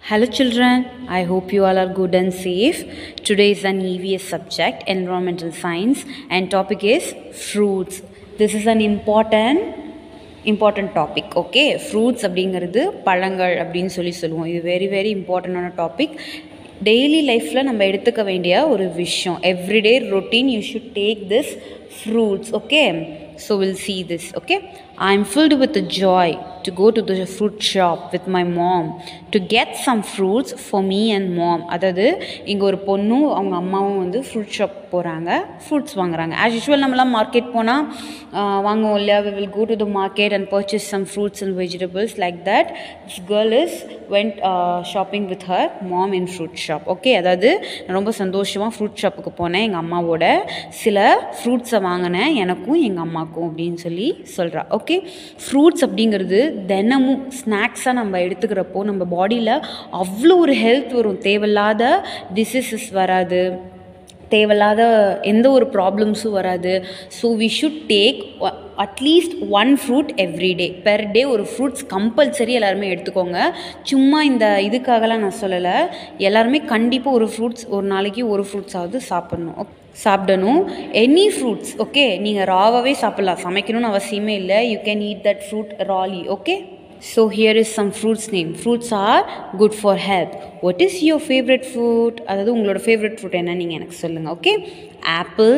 Hello children, I hope you all are good and safe. Today is an EVS subject, environmental science, and topic is fruits. This is an important important topic okay fruits அப்படிங்கிறது பழங்கள் அப்படின்னு சொல்லி சொல்லுவோம் இது very very இம்பார்ட்டண்டான topic daily லைஃப்பில் நம்ம எடுத்துக்க வேண்டிய ஒரு விஷயம் everyday routine you should take this fruits okay so will see this okay i am filled with the joy to go to the fruit shop with my mom to get some fruits for me and mom அதாவது இங்கே ஒரு பொண்ணும் அவங்க அம்மாவும் வந்து fruit shop போகிறாங்க fruits வாங்குறாங்க as usual நம்மலாம் மார்க்கெட் போனால் வாங்குவோம் இல்லையா we will go to the market and purchase some fruits and vegetables like that this girl is went shopping with her mom in fruit shop okay அதாவது நான் ரொம்ப சந்தோஷமாக ஃப்ரூட் ஷாப்புக்கு போனேன் எங்கள் அம்மாவோட சில ஃப்ரூட்ஸை வாங்கினேன் எனக்கும் எங்கள் அம்மாவுக்கும் அப்படின்னு சொல்லி சொல்கிறா ஓகே ஃப்ரூட்ஸ் அப்படிங்கிறது தினமும் ஸ்நாக்ஸாக நம்ம எடுத்துக்கிறப்போ நம்ம பாடியில் அவ்வளோ ஒரு ஹெல்த் வரும் தேவையில்லாத டிசீசஸ் வராது தேவையில்லாத எந்த ஒரு ப்ராப்ளம்ஸும் வராது so we should take at least one fruit every day per day ஒரு ஃப்ரூட்ஸ் கம்பல்சரி எல்லாருமே எடுத்துக்கோங்க சும்மா இந்த இதுக்காகலாம் நான் சொல்லலை எல்லாருமே கண்டிப்பாக ஒரு ஃப்ரூட்ஸ் ஒரு நாளைக்கு ஒரு ஃப்ரூட்ஸாவது சாப்பிட்ணும் சாப்பிடணும் எனி ஃப்ரூட்ஸ் ஓகே நீங்கள் ராவாகவே சாப்பிட்லாம் சமைக்கணும்னு அவசியமே இல்லை you can eat that fruit rawly okay so here is some fruits name fruits are good for health what is your favourite fruit அதாவது உங்களோட ஃபேவரட் ஃப்ரூட் என்ன நீங்கள் எனக்கு சொல்லுங்கள் okay apple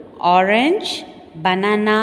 orange banana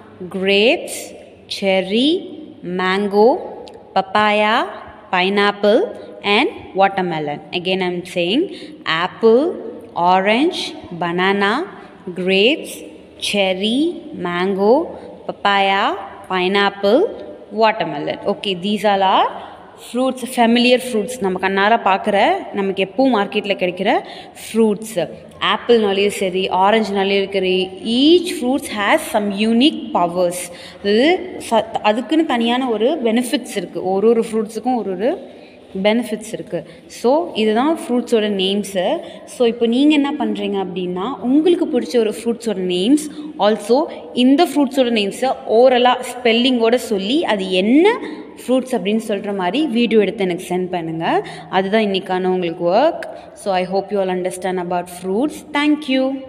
grapes cherry mango papaya pineapple and watermelon again I'm saying apple orange banana grapes, cherry, mango, papaya, pineapple, watermelon. Okay, these all are fruits familiar fruits நம்ம கண்ணார பார்க்குற நமக்கு எப்பவும் மார்க்கெட்டில் கிடைக்கிற ஃப்ரூட்ஸ் ஆப்பிள்னாலேயும் சரி ஆரஞ்சுனாலேயும் சரி each fruits has some unique powers அது ச அதுக்குன்னு தனியான ஒரு பெனிஃபிட்ஸ் இருக்குது ஒரு ஒரு ஃப்ரூட்ஸுக்கும் ஒரு ஒரு பெனிஃபிட்ஸ் இருக்குது ஸோ இதுதான் ஃப்ரூட்ஸோட நேம்ஸு ஸோ இப்போ நீங்கள் என்ன பண்ணுறீங்க அப்படின்னா உங்களுக்கு பிடிச்ச ஒரு ஃப்ரூட்ஸோட நேம்ஸ் ஆல்சோ இந்த ஃப்ரூட்ஸோட நேம்ஸை ஓரலாக ஸ்பெல்லிங்கோட சொல்லி அது என்ன ஃப்ரூட்ஸ் அப்படின்னு சொல்கிற மாதிரி வீடியோ எடுத்து எனக்கு சென்ட் பண்ணுங்கள் அதுதான் இன்றைக்கான உங்களுக்கு work so I hope you all understand about fruits thank you